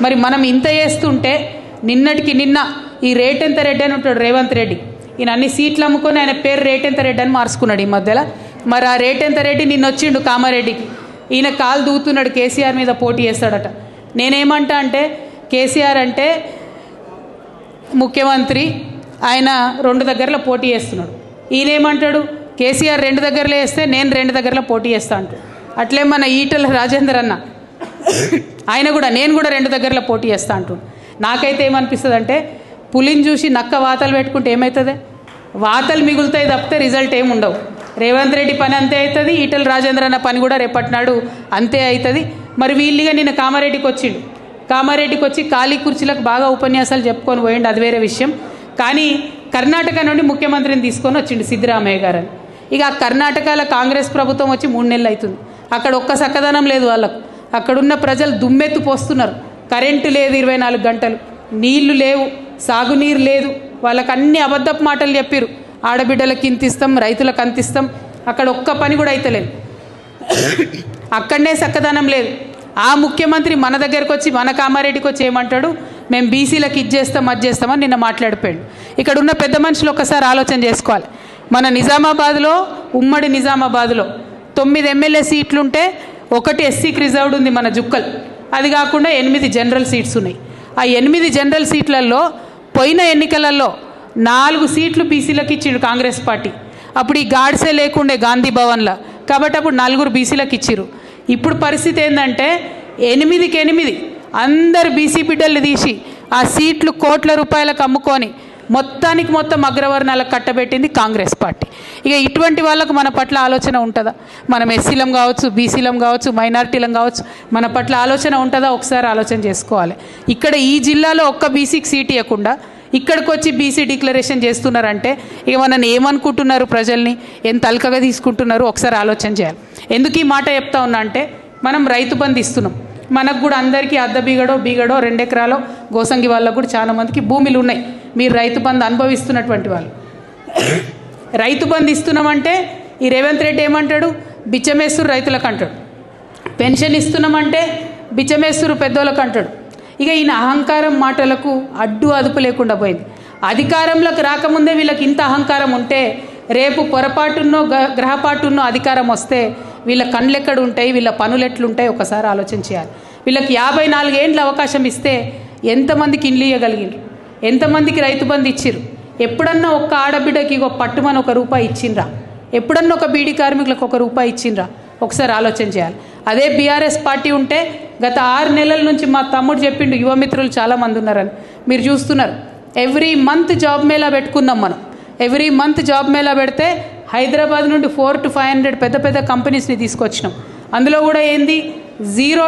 మరి మనం ఇంత చేస్తుంటే నిన్నటికి నిన్న ఈ రేటెంత రెడ్డి అని ఉంటాడు రేవంత్ రెడ్డి ఈయన అన్ని సీట్లు అమ్ముకొని ఆయన పేరు రేటెంత రెడ్డి అని మార్చుకున్నాడు ఈ మధ్యలో మరి ఆ రేటెంత రెడ్డి నిన్న వచ్చిండు కామారెడ్డికి ఈయన కాలు దూతున్నాడు కేసీఆర్ మీద పోటీ చేస్తాడట నేనేమంటా అంటే కేసీఆర్ అంటే ముఖ్యమంత్రి ఆయన రెండు దగ్గరలో పోటీ చేస్తున్నాడు ఈయన ఏమంటాడు కేసీఆర్ రెండు దగ్గరలో వేస్తే నేను రెండు దగ్గరలో పోటీ చేస్తా అంటాడు అట్లే మన ఈటల రాజేందర్ అన్న ఆయన కూడా నేను కూడా రెండు దగ్గరలో పోటీ చేస్తా అంటుండు నాకైతే ఏమనిపిస్తుంది అంటే పులిని చూసి నక్క వాతలు పెట్టుకుంటే ఏమవుతుంది వాతలు మిగులుతాయి తప్పితే రిజల్ట్ ఏమి ఉండవు రేవంత్ రెడ్డి పని అంతే అవుతుంది ఈటల రాజేంద్ర అన్న పని కూడా రేపటి నాడు అంతే అవుతుంది మరి వీళ్ళుగా నిన్న కామారెడ్డికి వచ్చిండు కామారెడ్డికి వచ్చి ఖాళీ కుర్చీలకు బాగా ఉపన్యాసాలు చెప్పుకొని పోయిండు అది వేరే విషయం కానీ కర్ణాటక నుండి ముఖ్యమంత్రిని తీసుకొని వచ్చిండు సిద్ధరామయ్య గారు అని ఇక ఆ కర్ణాటకలో కాంగ్రెస్ ప్రభుత్వం వచ్చి మూడు నెలలు అవుతుంది అక్కడ ఒక్క చక్కదనం లేదు వాళ్ళకు అక్కడున్న ప్రజలు దుమ్మెత్తు పోస్తున్నారు కరెంటు లేదు ఇరవై నాలుగు గంటలు నీళ్లు లేవు సాగునీరు లేదు వాళ్ళకి అన్ని అబద్ధపు మాటలు చెప్పారు ఆడబిడ్డలకు ఇంత ఇస్తాం రైతులకు అంత ఇస్తాం అక్కడ ఒక్క పని కూడా అయితలేదు అక్కడనే చక్కదనం లేదు ఆ ముఖ్యమంత్రి మన దగ్గరకు వచ్చి మన కామారెడ్డికి వచ్చి ఏమంటాడు మేము బీసీలకు ఇది చేస్తాం అది చేస్తామని నిన్న మాట్లాడిపోయాడు ఇక్కడ ఉన్న పెద్ద మనుషులు ఒక్కసారి ఆలోచన చేసుకోవాలి మన నిజామాబాద్లో ఉమ్మడి నిజామాబాద్లో తొమ్మిది ఎమ్మెల్యే సీట్లుంటే ఒకటి ఎస్సీకి రిజర్వ్డ్ ఉంది మన జుక్కల్ అది కాకుండా ఎనిమిది జనరల్ సీట్స్ ఉన్నాయి ఆ ఎనిమిది జనరల్ సీట్లలో పోయిన ఎన్నికలలో నాలుగు సీట్లు బీసీలకు ఇచ్చిండు కాంగ్రెస్ పార్టీ అప్పుడు ఈ గాడ్సే లేకుండే గాంధీ భవన్లో కాబట్టి అప్పుడు నలుగురు బీసీలకు ఇచ్చిరు ఇప్పుడు పరిస్థితి ఏంటంటే ఎనిమిదికి ఎనిమిది అందరు బీసీ బిడ్డలు తీసి ఆ సీట్లు కోట్ల రూపాయలకు అమ్ముకొని మొత్తానికి మొత్తం అగ్రవర్ణాలకు కట్టబెట్టింది కాంగ్రెస్ పార్టీ ఇక ఇటువంటి వాళ్ళకు మన పట్ల ఆలోచన ఉంటుందా మనం ఎస్సీలం కావచ్చు బీసీలం కావచ్చు మైనార్టీలం కావచ్చు మన పట్ల ఆలోచన ఉంటుందా ఒకసారి ఆలోచన చేసుకోవాలి ఇక్కడ ఈ జిల్లాలో ఒక్క బీసీకి సీట్ ఇవ్వకుండా ఇక్కడికి వచ్చి బీసీ డిక్లరేషన్ చేస్తున్నారంటే ఇక మనల్ని ఏమనుకుంటున్నారు ప్రజల్ని ఎంత అల్కగా తీసుకుంటున్నారు ఒకసారి ఆలోచన చేయాలి ఎందుకు ఈ మాట చెప్తా ఉన్నా అంటే మనం రైతు బంధు ఇస్తున్నాం మనకు కూడా అందరికీ అద్దె బీగడో బీగడో రెండెకరాలో గోసంగి వాళ్ళకు కూడా చాలా మందికి భూములు ఉన్నాయి మీరు రైతు బంధు అనుభవిస్తున్నటువంటి వాళ్ళు రైతు బంధు ఇస్తున్నామంటే ఈ రేవంత్ రెడ్డి ఏమంటాడు బిచ్చమేస్తురు రైతులకు అంటాడు పెన్షన్ ఇస్తున్నామంటే బిచ్చమేస్తురు పెద్దోళ్ళకు అంటాడు ఇక ఈయన అహంకారం మాటలకు అడ్డు అదుపు లేకుండా పోయింది అధికారంలోకి రాకముందే వీళ్ళకి ఇంత అహంకారం ఉంటే రేపు పొరపాటున్నో గ- గ్రహపాటున్నో అధికారం వస్తే వీళ్ళ కళ్ళు ఎక్కడ ఉంటాయి వీళ్ళ పనులు ఎట్లుంటాయి ఒకసారి ఆలోచన చేయాలి వీళ్ళకి యాభై నాలుగేండ్ల అవకాశం ఇస్తే ఎంతమందికి ఇండ్లు ఇవ్వగలిగిండ్రు ఎంతమందికి రైతు బంధు ఇచ్చిర్రు ఎప్పుడన్నా ఒక్క ఆడబిడ్డకి ఇగో పట్టుమని ఒక రూపాయి ఇచ్చిండ్రా ఎప్పుడన్నా ఒక బీడీ కార్మికులకు ఒక రూపాయి ఇచ్చిండ్రా ఒకసారి ఆలోచన చేయాలి అదే బీఆర్ఎస్ పార్టీ ఉంటే గత ఆరు నెలల నుంచి మా తమ్ముడు చెప్పిండు యువమిత్రులు చాలామంది ఉన్నారని మీరు చూస్తున్నారు ఎవ్రీ మంత్ జాబ్ మేళా పెట్టుకున్నాం మనం ఎవ్రీ మంత్ జాబ్ మేళా పెడితే హైదరాబాద్ నుండి ఫోర్ టు ఫైవ్ హండ్రెడ్ పెద్ద పెద్ద కంపెనీస్ని తీసుకొచ్చినాం అందులో కూడా ఏంది జీరో